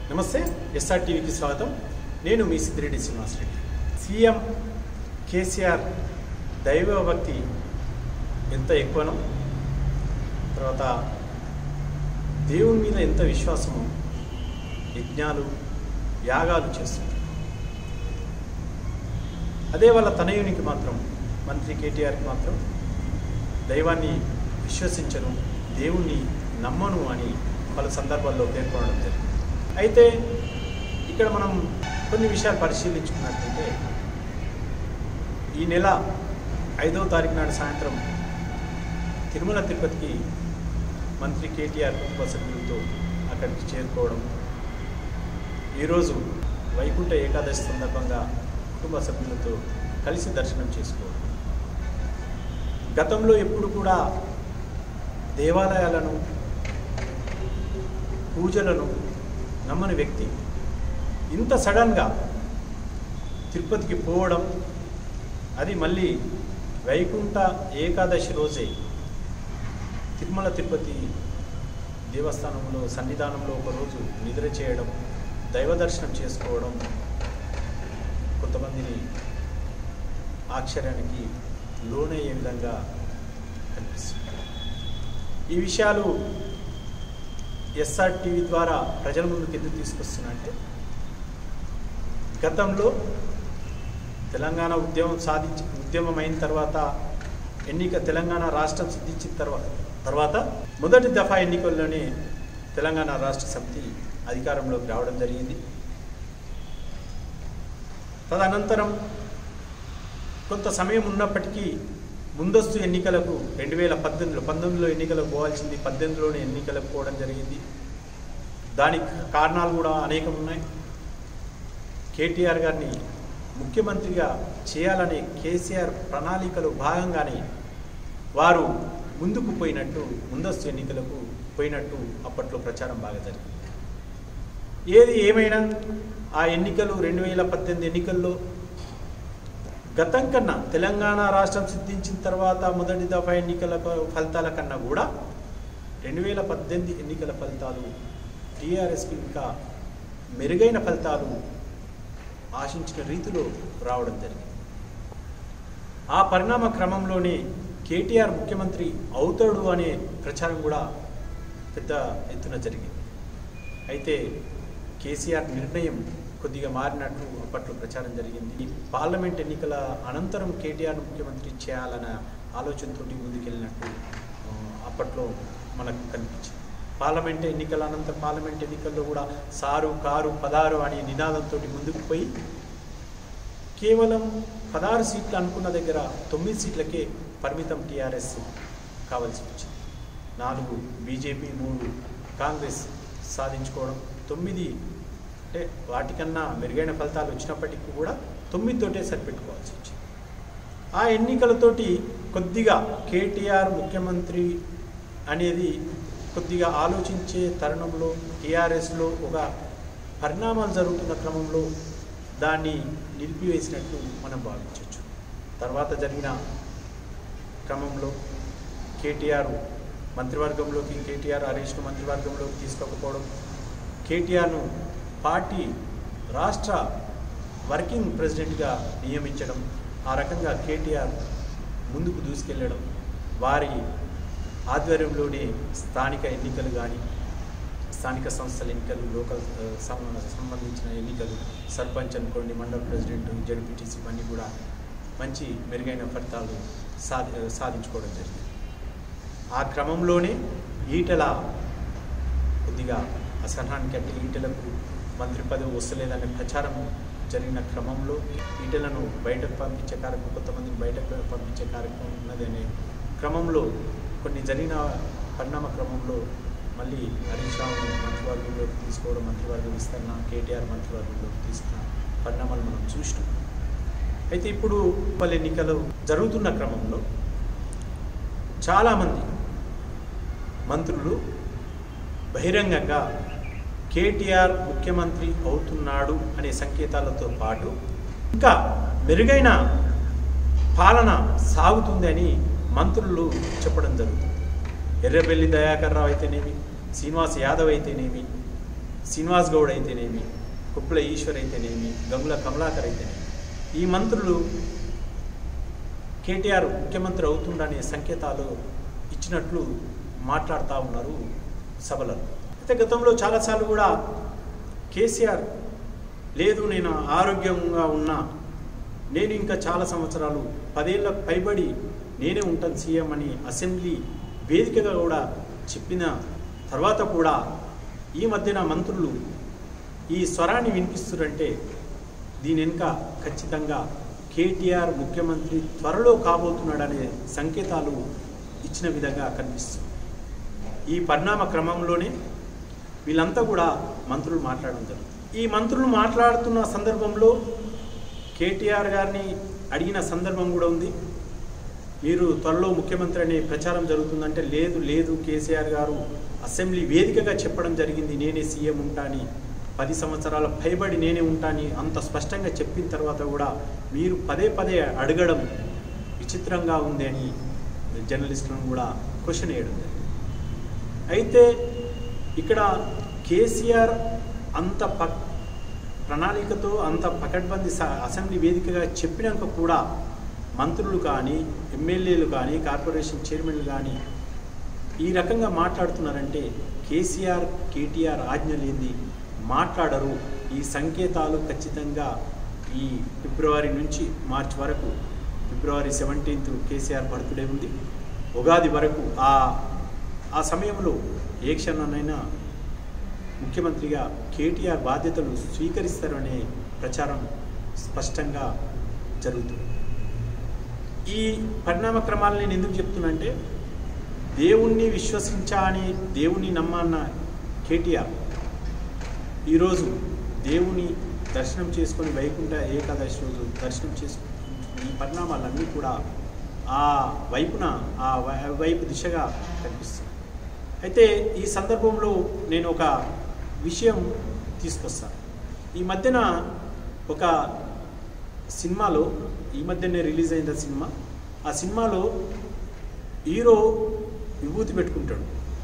నమస్తే ఎస్ఆర్ టీవీకి స్వాగతం నేను మీ సిద్ధిరెడ్డి శ్రీనివాసరెడ్డి సీఎం కేసీఆర్ దైవభక్తి ఎంత ఎక్కువనో తర్వాత దేవుని మీద ఎంత విశ్వాసమో యజ్ఞాలు యాగాలు చేస్తున్నారు అదే వాళ్ళ తనయునికి మాత్రం మంత్రి కేటీఆర్కి మాత్రం దైవాన్ని విశ్వసించను దేవుణ్ణి నమ్మను అని పలు సందర్భాల్లో పేర్కొనడం జరిగింది అయితే ఇక్కడ మనం కొన్ని విషయాలు పరిశీలించుకున్నట్లయితే ఈ నెల ఐదవ తారీఖు నాడు సాయంత్రం తిరుమల తిరుపతికి మంత్రి కేటీఆర్ కుటుంబ సభ్యులతో అక్కడికి చేరుకోవడం ఈరోజు వైకుంఠ ఏకాదశి సందర్భంగా కుటుంబ సభ్యులతో కలిసి దర్శనం చేసుకోవడం గతంలో ఎప్పుడు కూడా దేవాలయాలను పూజలను నమ్మని వ్యక్తి ఇంత సడన్గా తిరుపతికి పోవడం అది మళ్ళీ వైకుంఠ ఏకాదశి రోజే తిరుమల తిరుపతి దేవస్థానంలో సన్నిధానంలో ఒకరోజు నిద్ర చేయడం దైవ దర్శనం చేసుకోవడం కొంతమందిని ఆశ్చర్యానికి లోనయ్యే విధంగా కనిపిస్తుంది ఈ విషయాలు ఎస్ఆర్ టీవీ ద్వారా ప్రజల ముందుకు ఎందుకు తీసుకొస్తున్నంటే గతంలో తెలంగాణ ఉద్యమం సాధించి ఉద్యమం అయిన తర్వాత ఎన్నిక తెలంగాణ రాష్ట్రం సిద్ధించిన తర్వాత తర్వాత మొదటి దఫా ఎన్నికల్లోనే తెలంగాణ రాష్ట్ర సమితి అధికారంలోకి రావడం జరిగింది తదనంతరం కొంత సమయం ఉన్నప్పటికీ ముందస్తు ఎన్నికలకు రెండు వేల పద్దెనిమిదిలో పంతొమ్మిదిలో ఎన్నికలకు పోవాల్సింది పద్దెనిమిదిలోనే ఎన్నికలకు పోవడం జరిగింది దానికి కారణాలు కూడా అనేకం ఉన్నాయి కేటీఆర్ గారిని ముఖ్యమంత్రిగా చేయాలనే కేసీఆర్ ప్రణాళికలో భాగంగానే వారు ముందుకు పోయినట్టు ముందస్తు ఎన్నికలకు పోయినట్టు అప్పట్లో ప్రచారం బాగా జరిగింది ఏది ఏమైనా ఆ ఎన్నికలు రెండు వేల పద్దెనిమిది ఎన్నికల్లో గతం కన్నా తెలంగాణ రాష్ట్రం సిద్ధించిన తర్వాత మొదటి దఫా ఎన్నికల ఫలితాల కన్నా కూడా రెండు వేల పద్దెనిమిది ఎన్నికల ఫలితాలు టీఆర్ఎస్కి ఇంకా మెరుగైన ఫలితాలు ఆశించిన రీతిలో రావడం జరిగింది ఆ పరిణామ క్రమంలోనే కేటీఆర్ ముఖ్యమంత్రి అవుతాడు అనే ప్రచారం కూడా పెద్ద ఎత్తున జరిగింది అయితే కేసీఆర్ నిర్ణయం కొద్దిగా మారినట్లు అప్పట్లో ప్రచారం జరిగింది ఈ పార్లమెంట్ ఎన్నికల అనంతరం కేటీఆర్ ముఖ్యమంత్రి చేయాలన్న ఆలోచనతో ముందుకెళ్ళినట్టు ఆ, అప్పట్లో మనకు కనిపించింది పార్లమెంట్ ఎన్నికల అనంతరం పార్లమెంట్ ఎన్నికల్లో కూడా సారు కారు పదారు అనే నినాదంతో ముందుకు పోయి కేవలం పదహారు సీట్లు అనుకున్న దగ్గర తొమ్మిది సీట్లకే పరిమితం టీఆర్ఎస్ కావాల్సి వచ్చింది నాలుగు బీజేపీ మూడు కాంగ్రెస్ సాధించుకోవడం తొమ్మిది అంటే వాటికన్నా మెరుగైన ఫలితాలు వచ్చినప్పటికీ కూడా తొమ్మిదితోటే సరిపెట్టుకోవాల్సి వచ్చింది ఆ ఎన్నికలతోటి కొద్దిగా కేటీఆర్ ముఖ్యమంత్రి అనేది కొద్దిగా ఆలోచించే తరుణంలో టీఆర్ఎస్లో ఒక పరిణామాలు జరుగుతున్న క్రమంలో దాన్ని నిలిపివేసినట్టు మనం భావించవచ్చు తర్వాత జరిగిన క్రమంలో కేటీఆర్ మంత్రివర్గంలోకి కేటీఆర్ హరీష్ను మంత్రివర్గంలోకి తీసుకోకపోవడం కేటీఆర్ను పార్టీ రాష్ట్ర వర్కింగ్ ప్రెసిడెంట్గా నియమించడం ఆ రకంగా కేటీఆర్ ముందుకు దూసుకెళ్ళడం వారి ఆధ్వర్యంలోనే స్థానిక ఎన్నికలు కానీ స్థానిక సంస్థల ఎన్నికలు లోకల్ ఆ, సం- సంబంధించిన ఎన్నికలు సర్పంచ్ అనుకోండి మండల ప్రెసిడెంట్ జడ్పీటీసీ ఇవన్నీ కూడా మంచి మెరుగైన ఫలితాలు సాధి సాధించుకోవడం జరిగింది ఆ క్రమంలోనే ఈటల కొద్దిగా అసహనానికి అంటే ఈటలకు మంత్రి పదవి వస్తలేదనే ప్రచారం జరిగిన క్రమంలో ఈటలను బయటకు పంపించే కార్యక్రమం కొంతమందిని బయటకు పంపించే కార్యక్రమం ఉన్నది అనే క్రమంలో కొన్ని జరిగిన పరిణామ క్రమంలో మళ్ళీ హరీష్ రావును మంత్రివర్గంలోకి తీసుకోవడం మంత్రివర్గం విస్తరణ కేటీఆర్ మంత్రివర్గంలోకి తీసుకున్న పరిణామాలు మనం చూసినాం అయితే ఇప్పుడు పలు ఎన్నికలు జరుగుతున్న క్రమంలో చాలామంది మంత్రులు బహిరంగంగా కేటీఆర్ ముఖ్యమంత్రి అవుతున్నాడు అనే సంకేతాలతో పాటు ఇంకా మెరుగైన పాలన సాగుతుందని మంత్రులు చెప్పడం జరుగుతుంది ఎర్రబెల్లి దయాకర్ రావు అయితేనేమి శ్రీనివాస్ యాదవ్ అయితేనేమి శ్రీనివాస్ గౌడ్ అయితేనేమి కుప్పల ఈశ్వర్ అయితేనేమి గంగుల కమలాకర్ అయితేనేమి ఈ మంత్రులు కేటీఆర్ ముఖ్యమంత్రి అవుతుండనే సంకేతాలు ఇచ్చినట్లు మాట్లాడుతూ ఉన్నారు సభలలో అయితే గతంలో చాలాసార్లు కూడా కేసీఆర్ లేదు నేను ఆరోగ్యంగా ఉన్నా నేను ఇంకా చాలా సంవత్సరాలు పదేళ్ళ పైబడి నేనే ఉంటాను సీఎం అని అసెంబ్లీ వేదికగా కూడా చెప్పిన తర్వాత కూడా ఈ మధ్యన మంత్రులు ఈ స్వరాన్ని వినిపిస్తున్నారంటే దీని వెనుక ఖచ్చితంగా కేటీఆర్ ముఖ్యమంత్రి త్వరలో కాబోతున్నాడనే సంకేతాలు ఇచ్చిన విధంగా కనిపిస్తుంది ఈ పరిణామ క్రమంలోనే వీళ్ళంతా కూడా మంత్రులు మాట్లాడడం జరుగుతుంది ఈ మంత్రులు మాట్లాడుతున్న సందర్భంలో కేటీఆర్ గారిని అడిగిన సందర్భం కూడా ఉంది మీరు త్వరలో ముఖ్యమంత్రి అనే ప్రచారం జరుగుతుందంటే లేదు లేదు కేసీఆర్ గారు అసెంబ్లీ వేదికగా చెప్పడం జరిగింది నేనే సీఎం ఉంటాని పది సంవత్సరాల పైబడి నేనే ఉంటాని అంత స్పష్టంగా చెప్పిన తర్వాత కూడా మీరు పదే పదే అడగడం విచిత్రంగా ఉంది అని జర్నలిస్టులను కూడా క్వశ్చన్ వేయడం జరిగింది అయితే ఇక్కడ కేసీఆర్ అంత పక్ ప్రణాళికతో అంత పకడ్బందీ స- అసెంబ్లీ వేదికగా చెప్పినాక కూడా మంత్రులు కానీ ఎమ్మెల్యేలు కానీ కార్పొరేషన్ చైర్మన్లు కానీ ఈ రకంగా మాట్లాడుతున్నారంటే కేసీఆర్ కేటీఆర్ ఆజ్ఞ లేని మాట్లాడరు ఈ సంకేతాలు ఖచ్చితంగా ఈ ఫిబ్రవరి నుంచి మార్చ్ వరకు ఫిబ్రవరి సెవెంటీన్త్ కేసీఆర్ బర్త్డే ఉంది ఉగాది వరకు ఆ ఆ సమయంలో ఏ క్షణానైనా ముఖ్యమంత్రిగా కేటీఆర్ బాధ్యతలు స్వీకరిస్తారనే ప్రచారం స్పష్టంగా జరుగుతుంది ఈ పరిణామ క్రమాలను నేను ఎందుకు చెప్తున్నా దేవుణ్ణి విశ్వసించా అని దేవుణ్ణి నమ్మన్న కేటీఆర్ ఈరోజు దేవుని దర్శనం చేసుకొని వైకుంఠ ఏకాదశి రోజు దర్శనం చేసుకుని ఈ పరిణామాలన్నీ కూడా ఆ వైపున ఆ వై- వైపు దిశగా కనిపిస్తుంది అయితే ఈ సందర్భంలో నేను ఒక విషయం తీసుకొస్తాను ఈ మధ్యన ఒక సినిమాలో ఈ మధ్యనే రిలీజ్ అయిన సినిమా ఆ సినిమాలో హీరో విభూతి పెట్టుకుంటాడు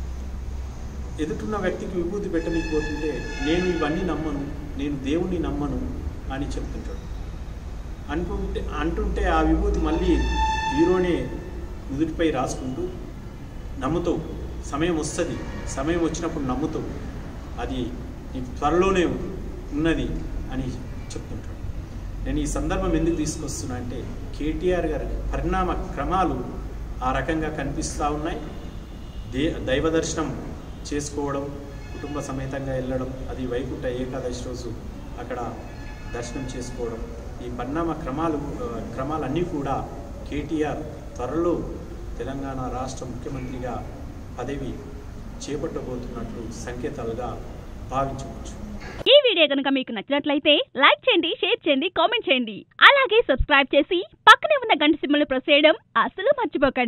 ఎదుటిన్న వ్యక్తికి విభూతి పెట్టనీకపోతుంటే నేను ఇవన్నీ నమ్మను నేను దేవుణ్ణి నమ్మను అని చెప్తుంటాడు అంటుంటే అంటుంటే ఆ విభూతి మళ్ళీ హీరోనే నుదుటిపై రాసుకుంటూ నమ్ముతూ సమయం వస్తుంది సమయం వచ్చినప్పుడు నమ్ముతూ అది నీకు త్వరలోనే ఉన్నది అని చెప్తుంటాడు నేను ఈ సందర్భం ఎందుకు తీసుకొస్తున్నా అంటే కేటీఆర్ గారి పరిణామ క్రమాలు ఆ రకంగా కనిపిస్తూ ఉన్నాయి దే దైవ దర్శనం చేసుకోవడం కుటుంబ సమేతంగా వెళ్ళడం అది వైకుంఠ ఏకాదశి రోజు అక్కడ దర్శనం చేసుకోవడం ఈ పరిణామ క్రమాలు ఆ, క్రమాలన్నీ కూడా కేటీఆర్ త్వరలో తెలంగాణ రాష్ట్ర ముఖ్యమంత్రిగా పదవి చేపట్టబోతున్నట్లు సంకేతాలుగా భావించవచ్చు ఈ వీడియో కనుక మీకు నచ్చినట్లయితే లైక్ చేయండి షేర్ చేయండి కామెంట్ చేయండి అలాగే సబ్స్క్రైబ్ చేసి పక్కనే ఉన్న గంట సింబల్ ప్రెస్ చేయడం అస్సలు మర్చిపోకండి